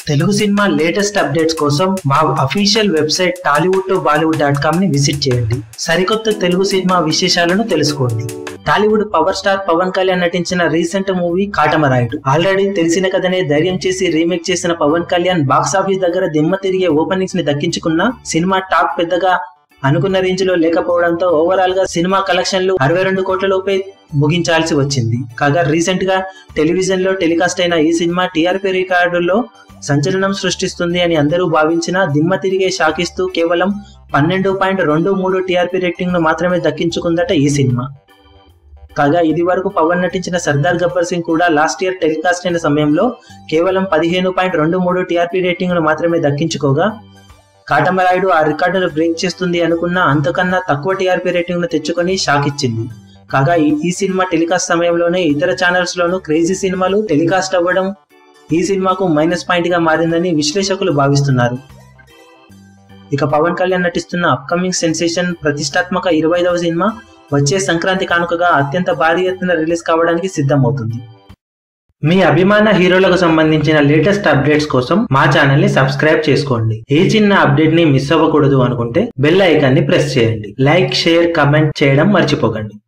Telugu cinema latest updates కోసం మా official website Tollywood to Bollywood dot com ని విజిట్ చేయండి సరికొత్త తెలుగు సినిమా విశేషాలను తెలుసుకోండి టాలీవుడ్ పవర్ స్టార్ పవన్ కళ్యాణ్ నటించిన రీసెంట్ మూవీ కాటమరాయుడు ఆల్రెడీ తెలిసిన కథనే ధైర్యం చేసి రీమేక్ చేసిన పవన్ కళ్యాణ్ బాక్స్ ఆఫీస్ దగ్గర దిమ్మ తిరిగే ఓపెనింగ్స్ ని దక్కించుకున్న సినిమా టాక్ పెద్దగా అనుకున్న రేంజ్ లో లేకపోవడంతో ఓవరాల్ గా సినిమా కలెక్షన్లు అరవై రెండు కోట్ల లోపే ముగించాల్సి వచ్చింది కాగా రీసెంట్ గా టెలివిజన్ లో టెలికాస్ట్ అయిన ఈ సినిమా టీఆర్పీ రికార్డుల్లో సంచలనం సృష్టిస్తుంది అని అందరూ భావించిన దిమ్మ తిరిగే షాకిస్తూ కేవలం పన్నెండు పాయింట్ రెండు మూడు టీఆర్పీ రేటింగ్ ను మాత్రమే దక్కించుకుందట ఈ సినిమా కాగా ఇది వరకు పవన్ నటించిన సర్దార్ గబ్బర్ సింగ్ కూడా లాస్ట్ ఇయర్ టెలికాస్ట్ అయిన సమయంలో కేవలం పదిహేను పాయింట్ రెండు మూడు టీఆర్పీ రేటింగ్ ను మాత్రమే దక్కించుకోగా కాటమరాయుడు ఆ రికార్డును బ్రేక్ చేస్తుంది అనుకున్న అంతకన్నా తక్కువ టీఆర్పీ రేటింగ్ ను తెచ్చుకొని షాక్ ఇచ్చింది కాగా ఈ- ఈ సినిమా టెలికాస్ట్ సమయంలోనే ఇతర ఛానల్స్ లోను క్రేజీ సినిమాలు టెలికాస్ట్ అవ్వడం ఈ సినిమాకు మైనస్ పాయింట్ గా మారిందని విశ్లేషకులు భావిస్తున్నారు ఇక పవన్ కళ్యాణ్ నటిస్తున్న అప్కమింగ్ సెన్సేషన్ ప్రతిష్టాత్మక ఇరవై ఐదవ సినిమా వచ్చే సంక్రాంతి కానుకగా అత్యంత భారీ ఎత్తున రిలీజ్ కావడానికి సిద్ధమవుతుంది మీ అభిమాన హీరోలకు సంబంధించిన లేటెస్ట్ అప్డేట్స్ కోసం మా ఛానల్ ని సబ్స్క్రైబ్ చేసుకోండి ఏ చిన్న అప్డేట్ ని మిస్ అవ్వకూడదు అనుకుంటే బెల్ ఐకాన్ ని ప్రెస్ చేయండి లైక్ షేర్ కమెంట్ చేయడం మర్చిపోకండి